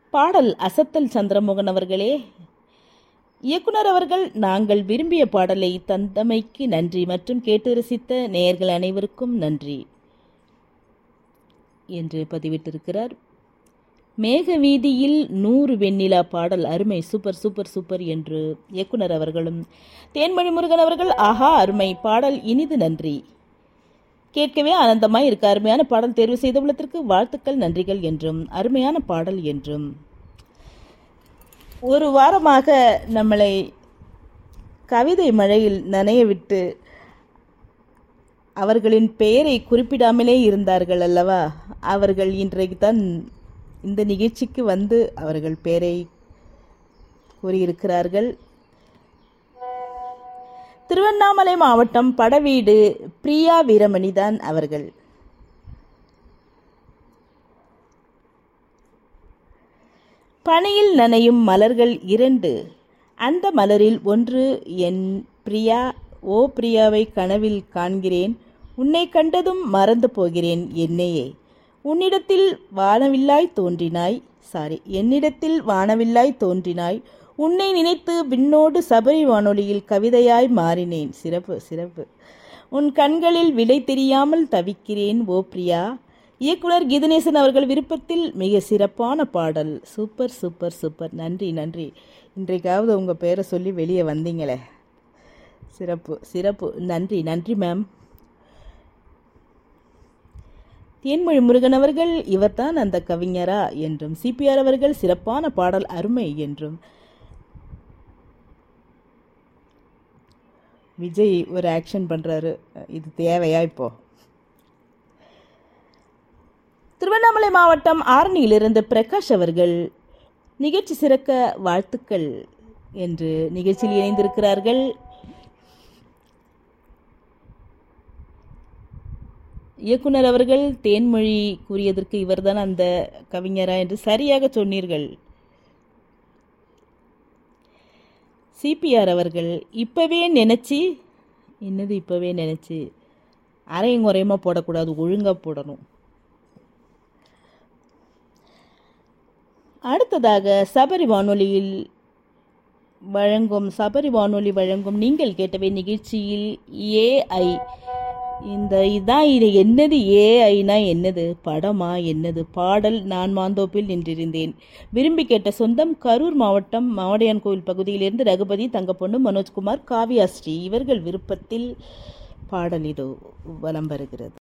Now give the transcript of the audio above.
பாடல் அசத்தல் சந்திரமோகன் அவர்களே இயக்குனர் அவர்கள் நாங்கள் விரும்பிய பாடலை தந்தமைக்கு நன்றி மற்றும் கேட்டு ரசித்த நேயர்கள் அனைவருக்கும் நன்றி என்று பதிவிட்டிருக்கிறார் மேக வீதியில் நூறு வெண்ணிலா பாடல் அருமை சூப்பர் சூப்பர் சூப்பர் என்று இயக்குனர் அவர்களும் தேன்மொழி முருகன் அவர்கள் ஆஹா அருமை பாடல் இனிது நன்றி கேட்கவே ஆனந்தமாய் இருக்க அருமையான பாடல் தேர்வு செய்துள்ளதற்கு வாழ்த்துக்கள் நன்றிகள் என்றும் அருமையான பாடல் என்றும் ஒரு வாரமாக நம்மளை கவிதை மழையில் நனைய விட்டு அவர்களின் பெயரை குறிப்பிடாமலே இருந்தார்கள் அல்லவா அவர்கள் இன்றைக்கு தான் இந்த நிகழ்ச்சிக்கு வந்து அவர்கள் பெயரை கூறியிருக்கிறார்கள் திருவண்ணாமலை மாவட்டம் படவீடு பிரியா வீரமணிதான் அவர்கள் பனியில் நனையும் மலர்கள் இரண்டு அந்த மலரில் ஒன்று என் பிரியா ஓ பிரியாவை கனவில் காண்கிறேன் உன்னை கண்டதும் மறந்து போகிறேன் என்னையே உன்னிடத்தில் வானவில்லாய் தோன்றினாய் சாரி என்னிடத்தில் வானவில்லாய் தோன்றினாய் உன்னை நினைத்து விண்ணோடு சபரி வானொலியில் கவிதையாய் மாறினேன் சிறப்பு சிறப்பு உன் கண்களில் விடை தெரியாமல் தவிக்கிறேன் ஓ பிரியா இயக்குனர் கீதநேசன் அவர்கள் விருப்பத்தில் மிக சிறப்பான பாடல் சூப்பர் சூப்பர் சூப்பர் நன்றி நன்றி இன்றைக்காவது உங்கள் பேரை சொல்லி வெளியே வந்தீங்களே சிறப்பு சிறப்பு நன்றி நன்றி மேம் தேன்மொழி முருகன் அவர்கள் இவர்தான் அந்த கவிஞரா என்றும் சிபிஆர் அவர்கள் சிறப்பான பாடல் அருமை என்றும் விஜய் ஒரு ஆக்ஷன் பண்ணுறாரு இது தேவையா இப்போ திருவண்ணாமலை மாவட்டம் ஆரணியிலிருந்து பிரகாஷ் அவர்கள் நிகழ்ச்சி சிறக்க வாழ்த்துக்கள் என்று நிகழ்ச்சியில் இணைந்திருக்கிறார்கள் இயக்குனர் அவர்கள் தேன்மொழி கூறியதற்கு இவர்தான் அந்த கவிஞரா என்று சரியாக சொன்னீர்கள் சிபிஆர் அவர்கள் இப்போவே நினச்சி என்னது இப்போவே நினச்சி அரையும் குறையமாக போடக்கூடாது ஒழுங்காக போடணும் அடுத்ததாக சபரி வானொலியில் வழங்கும் சபரி வானொலி வழங்கும் நீங்கள் கேட்டவை நிகழ்ச்சியில் ஏஐ இந்த இதான் இது என்னது ஏஐனா என்னது படமா என்னது பாடல் நான் மாந்தோப்பில் நின்றிருந்தேன் விரும்பி கேட்ட சொந்தம் கரூர் மாவட்டம் மாவடையான் கோவில் பகுதியிலிருந்து ரகுபதி தங்கப்பொண்ணு மனோஜ்குமார் காவியாஸ்ரீ இவர்கள் விருப்பத்தில் பாடல் இதோ வலம் வருகிறது